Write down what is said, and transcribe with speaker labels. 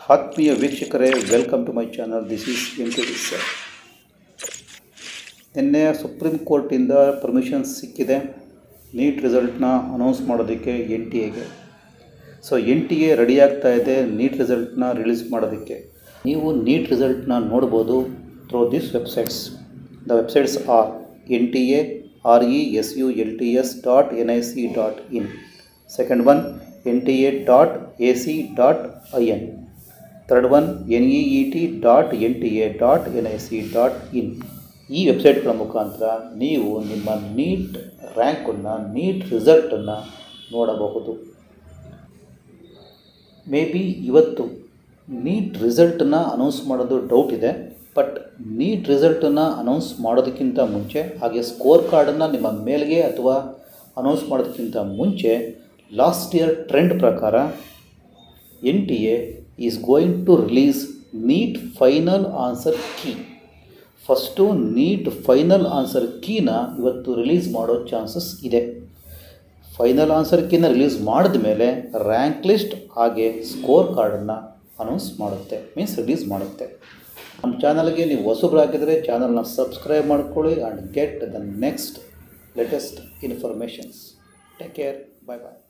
Speaker 1: ಆತ್ಮೀಯ ವೀಕ್ಷಕರೇ welcome to my channel this is M T sir ನಿನ್ನೆ ಸುಪ್ರೀಂ ಕೋರ್ಟಿಂದ ಪರ್ಮಿಷನ್ ಸಿಕ್ಕಿದೆ ನೀಟ್ ರಿಸಲ್ಟ್ನ ಅನೌನ್ಸ್ ಮಾಡೋದಕ್ಕೆ ಎನ್ ಟಿ ಎಗೆ so N T A ready ಆಗ್ತಾ ಇದೆ ನೀಟ್ ರಿಸಲ್ಟ್ನ ರಿಲೀಸ್ ಮಾಡೋದಕ್ಕೆ ನೀವು ನೀಟ್ ರಿಸಲ್ಟ್ನ ನೋಡ್ಬೋದು through this websites the websites are N T A R E S U L T S dot N I C dot in second one N T A dot A C dot I N third one N E E T dot N T A dot N I C dot in ಈ ವೆಬ್ಸೈಟ್ಗಳ ಮುಖಾಂತರ ನೀವು ನಿಮ್ಮ neat ರ್ಯಾಂಕನ್ನು NEET ರಿಸಲ್ಟನ್ನು ನೋಡಬಹುದು maybe ಇವತ್ತು NEET ರಿಸಲ್ಟನ್ನು announce ಮಾಡೋದು ಡೌಟ್ ಇದೆ ಬಟ್ ನೀಟ್ ರಿಸಲ್ಟನ್ನು ಅನೌನ್ಸ್ ಮಾಡೋದಕ್ಕಿಂತ ಮುಂಚೆ ಹಾಗೆ ಸ್ಕೋರ್ ಕಾರ್ಡನ್ನು ನಿಮ್ಮ ಮೇಲ್ಗೆ ಅಥವಾ ಅನೌನ್ಸ್ ಮಾಡೋದಕ್ಕಿಂತ ಮುಂಚೆ ಲಾಸ್ಟ್ ಇಯರ್ ಟ್ರೆಂಡ್ ಪ್ರಕಾರ N T A is going to release NEET final answer key first NEET final answer ಕೀನ ಇವತ್ತು ರಿಲೀಸ್ ಮಾಡೋ ಚಾನ್ಸಸ್ ಇದೆ ಫೈನಲ್ ಆನ್ಸರ್ ಕೀನ ರಿಲೀಸ್ ಮಾಡಿದ ಮೇಲೆ ರ್ಯಾಂಕ್ ಲಿಸ್ಟ್ ಹಾಗೆ ಸ್ಕೋರ್ ಕಾರ್ಡನ್ನು ಅನೌನ್ಸ್ ಮಾಡುತ್ತೆ ಮೀನ್ಸ್ ರಿಲೀಸ್ ಮಾಡುತ್ತೆ ನಮ್ಮ ಚಾನಲ್ಗೆ ನೀವು ಹೊಸಬ್ರಾಗಿದ್ದರೆ ಚಾನಲ್ನ ಸಬ್ಸ್ಕ್ರೈಬ್ ಮಾಡ್ಕೊಳ್ಳಿ and get the next latest informations take care bye bye